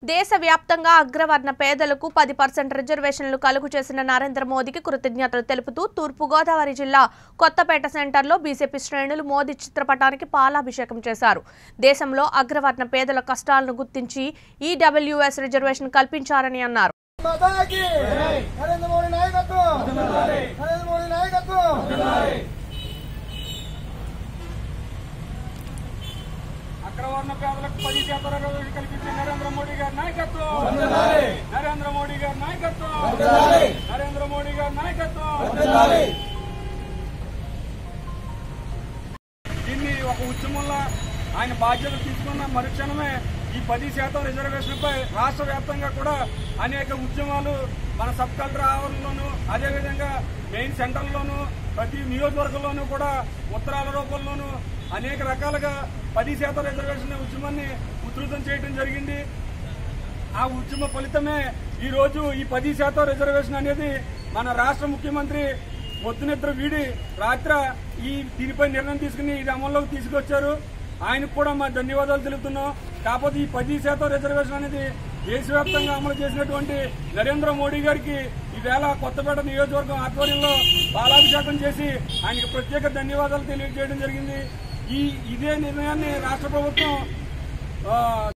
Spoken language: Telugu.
దేశవ్యాప్తంగా అగ్రవర్ణ పేదలకు పది పర్సెంట్ రిజర్వేషన్లు కలుగు చేసిన నరేంద్ర మోదీకి కృతజ్ఞతలు తెలుపుతూ తూర్పుగోదావరి జిల్లా కొత్తపేట సెంటర్లో బీజేపీ శ్రేణులు మోదీ చిత్రపటానికి పాలాభిషేకం చేశారు దేశంలో అగ్రవర్ణ పేదల కష్టాలను గుర్తించి ఈడబ్ల్యూఎస్ రిజర్వేషన్ కల్పించారని అన్నారు మాతాకి నరేంద్ర మోడీ నాయకత్వం నరేంద్ర మోడీ నాయకత్వం అగ్రవర్ణ పేదలకు పది శాతం రిజర్వేషన్ కల్పించిన నరేంద్ర మోడీ గారి నాయకత్వం నరేంద్ర మోడీ గారి నాయకత్వం నరేంద్ర మోడీ గారి నాయకత్వం దీన్ని ఒక ఉద్యమంలో ఆయన బాధ్యత తీసుకున్న మరుక్షణమే ఈ పది శాతం రిజర్వేషన్పై రాష్ట్ర వ్యాప్తంగా కూడా అనేక ఉద్యమాలు మన సబ్ కలెక్టర్ ఆవరణలోను అదేవిధంగా మెయిన్ సెంటర్లోను ప్రతి నియోజకవర్గంలోనూ కూడా ఉత్తరాల రూపంలోనూ అనేక రకాలుగా పది శాతం రిజర్వేషన్ ఉద్యమాన్ని ఉధృతం చేయడం జరిగింది ఆ ఉద్యమ ఫలితమే ఈ రోజు ఈ పది శాతం రిజర్వేషన్ అనేది మన రాష్ట్ర ముఖ్యమంత్రి పొద్దునిద్ర వీడి రాత్ర ఈ దీనిపై నిర్ణయం తీసుకుని ఇది అమల్లోకి తీసుకొచ్చారు ఆయనకు కూడా మా ధన్యవాదాలు తెలుపుతున్నాం కాకపోతే ఈ పది శాతం రిజర్వేషన్ అనేది దేశవ్యాప్తంగా అమలు చేసినటువంటి నరేంద్ర మోడీ గారికి ఈవేళ కొత్తపేట నియోజకవర్గం ఆధ్వర్యంలో బాలాభిషేకం చేసి ఆయనకు ప్రత్యేక ధన్యవాదాలు తెలియజేయడం జరిగింది ఈ ఇదే నిర్ణయాన్ని రాష్ట్ర ప్రభుత్వం ఆ,